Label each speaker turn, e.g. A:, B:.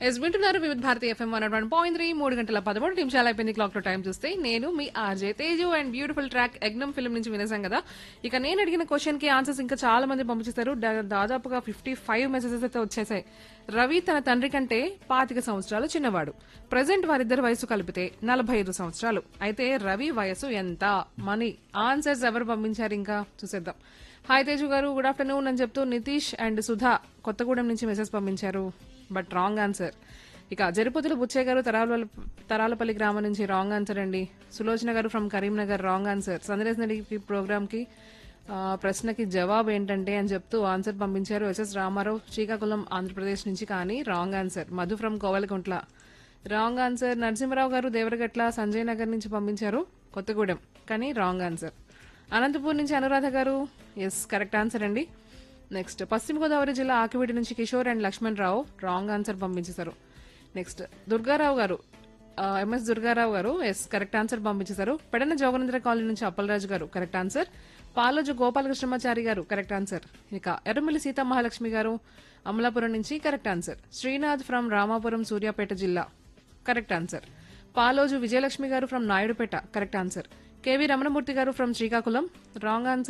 A: yes వింటున్నారు Vividh Bharati FM one one point three మూడు గంటల పదమూడు నిమిషాలు అయిపోయింది క్లాక్ లో టైం చూస్తే నేను మీ RJ Teju and beautiful track ఎగ్నమ్ ఫిల్మ్ నుంచి వినేసాం కదా ఇక నేను అడిగిన క్వశ్చన్ కి ఆన్సర్స్ ఇంకా చాలా మంది పంపించేశారు దా- దాదాపుగా ఫిఫ్టీ ఫైవ్ మెసేజెస్ అయితే వచ్చేసాయి రవి తన తండ్రి కంటే పాతిక సంవత్సరాలు చిన్నవాడు ప్రజెంట్ వారిద్దరి వయసు కలిపితే నలభై ఐదు సంవత్సరాలు అయితే రవి వయసు ఎంత మనీ ఆన్సర్స్ ఎవరు పంపించారు ఇంకా చూసేద్దాం హాయ్ తేజు గారు గుడ్ ఆఫ్టర్నూన్ అని చెప్తూ నితీష్ అండ్ సుధా కొత్తగూడెం నుంచి మెసేజ్ పంపించారు బట్ రాంగ్ ఆన్సర్ ఇక జరిపోతుల బుచ్చయ్య గారు తరాల తరాలపల్లి గ్రామం నుంచి రాంగ్ ఆన్సర్ అండి Sulochana garu from Karimnagar wrong answer Sandesh నడి ప్రోగ్రామ్ కి ఆ, ప్రశ్నకి జవాబు ఏంటంటే అని చెప్తూ ఆన్సర్ పంపించారు ఎస్ఎస్ రామారావు శ్రీకాకుళం ఆంధ్రప్రదేశ్ నుంచి కానీ wrong answer Madhu from Kovalakuntla wrong answer Narasimharao garu Devaragatla Sanjay Nagar నుంచి పంపించారు కొత్తగూడెం కానీ రాంగ్ ఆన్సర్ అనంతపూర్ నుంచి Anuradha garu yes correct answer అండి నెక్స్ట్ పశ్చిమ గోదావరి జిల్లా ఆకివీటి నుంచి Kishore and Lakshman Rao wrong answer పంపించేశారు నెక్స్ట్ దుర్గారావు గారు ఎంఎస్ దుర్గారావు గారు ఎస్ కరెక్ట్ ఆన్సర్ పంపించేశారు పెడన జోగనేంద్ర కాలనీ నుంచి అప్పలరాజు గారు కరెక్ట్ ఆన్సర్ పాలోజు గోపాలకృష్ణమాచారి గారు కరెక్ట్ ఆన్సర్ ఇక ఎర్రమల్లి సీతా మహాలక్ష్మి గారు అమలాపురం నుంచి correct answer Srinath from Ramapuram Suryapet జిల్లా correct answer Paloju Vijayalakshmi garu from Naidupeta correct answer KV Ramanamurthy garu from Srikakulam wrong answer